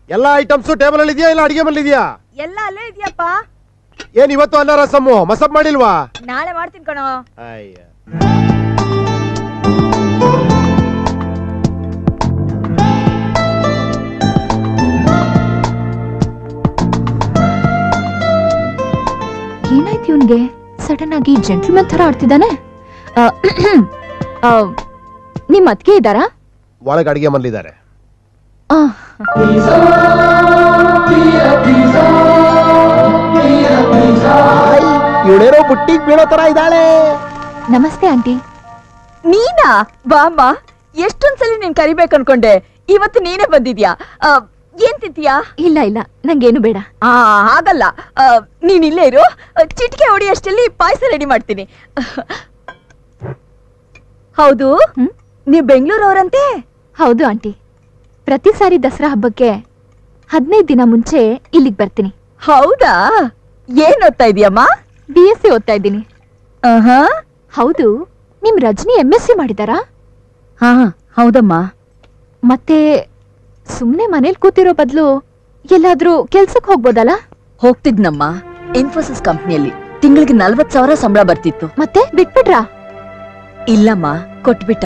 ಎಲ್ಲಾ items table ಅಲ್ಲಿ ಇದೆಯಾ ಇಲ್ಲ ಅಡಿಗೆ ಮನೇಲಿ ಇದೆಯಾ ಎಲ್ಲ ಅಲ್ಲೇ ಇದೆಯಪ್ಪ ಏನ್ ಇವತ್ತು ಅನ್ನ ರಸಮ್ಮು ಮಸಪ್ ಮಾಡಿಲ್ವಾ ನಾಳೆ ಮಾಡ್ತೀನಿ ಕಣೋ ಅಯ್ಯ ಏನಾಯ್ತು ಇವನ್ಗೆ ಸಡನ್ ಆಗಿ ಜೆಂಟ್ಲ್ಮನ್ ತರ ಆಡ್ತಿದ್ದಾನೆ ಆ, ಆ, ನಿಮ್ ಅತ್ಗೆ ಇದ್ದಾರಾ ಒಳಗೆ ಅಡಿಗೆ ಮನೇಲಿದ್ದಾರೆ ಆ, ಇವಳೇನೋ ಬುಟ್ಟಿಗ್ ಬೀಳೋ ತರ ಇದ್ದಾಳೆ ನಮಸ್ತೆ ಆಂಟಿ ನೀನಾ ಬಾಮ್ಮ ಎಷ್ಟೊಂದ್ಸಲಿ ನೀನ್ ಕರಿಬೇಕು ಅನ್ಕೊಂಡೆ ಇವತ್ತು ನೀನೇ ಬಂದಿದ್ಯಾ ಆ, ಏನ್ ತಿಂತೀಯಾ ಇಲ್ಲ ಇಲ್ಲ ನಂಗೇನು ಬೇಡ ಆ ಹಾಗಲ್ಲ ಆ, ನೀನ್ ಇಲ್ಲೇ ಇರು ಆ, ಚಿಟಿಕೆ ಹೊಡಿ ಅಷ್ಟಲ್ಲಿ ಪಾಯಸ ರೆಡಿ ಮಾಡ್ತೀನಿ ಹೌದು ಹ್ಮ್? ನೀವ್ ಬೆಂಗಳೂರವ್ರಂತೆ ಹೌದು ಆಂಟಿ ಪ್ರತಿ ಸಾರಿ ದಸರಾ ಹಬ್ಬಕ್ಕೆ ಹದಿನೈದು ದಿನ ಮುಂಚೆ ಇಲ್ಲಿಗೆ ಬರ್ತೀನಿ ಹೌದಾ ಏನ್ ಓದ್ತಾ ಇದೀಯಮ್ಮ ಬಿ ಎಸ್ ಸಿ ಓದ್ತಾ ಇದ್ದೀನಿ ಆಹಾ ಹೌದು ನಿಮ್ ರಜನಿ ಎಂ ಎಸ್ ಸಿ ಮಾಡಿದಾರಾ ಹಾ ಹೌದಮ್ಮ ಮತ್ತೆ ಸುಮ್ನೆ ಮನೇಲಿ ಕೂತಿರೋ ಬದಲು ಎಲ್ಲಾದ್ರೂ ಕೆಲ್ಸಕ್ಕೆ ಹೋಗ್ಬೋದಲ್ಲ ಹೋಗ್ತಿದ್ನಮ್ಮ ಇನ್ಫೋಸಿಸ್ ಕಂಪ್ನಿಯಲ್ಲಿ ತಿಂಗಳಿಗೆ ನಲ್ವತ್ ಸಾವಿರ ಸಂಬಳ ಬರ್ತಿತ್ತು ಮತ್ತೆ ಬಿಟ್ಬಿಟ್ರಾ ಇಲ್ಲಮ್ಮ ಕೊಟ್ಬಿಟ್ಟ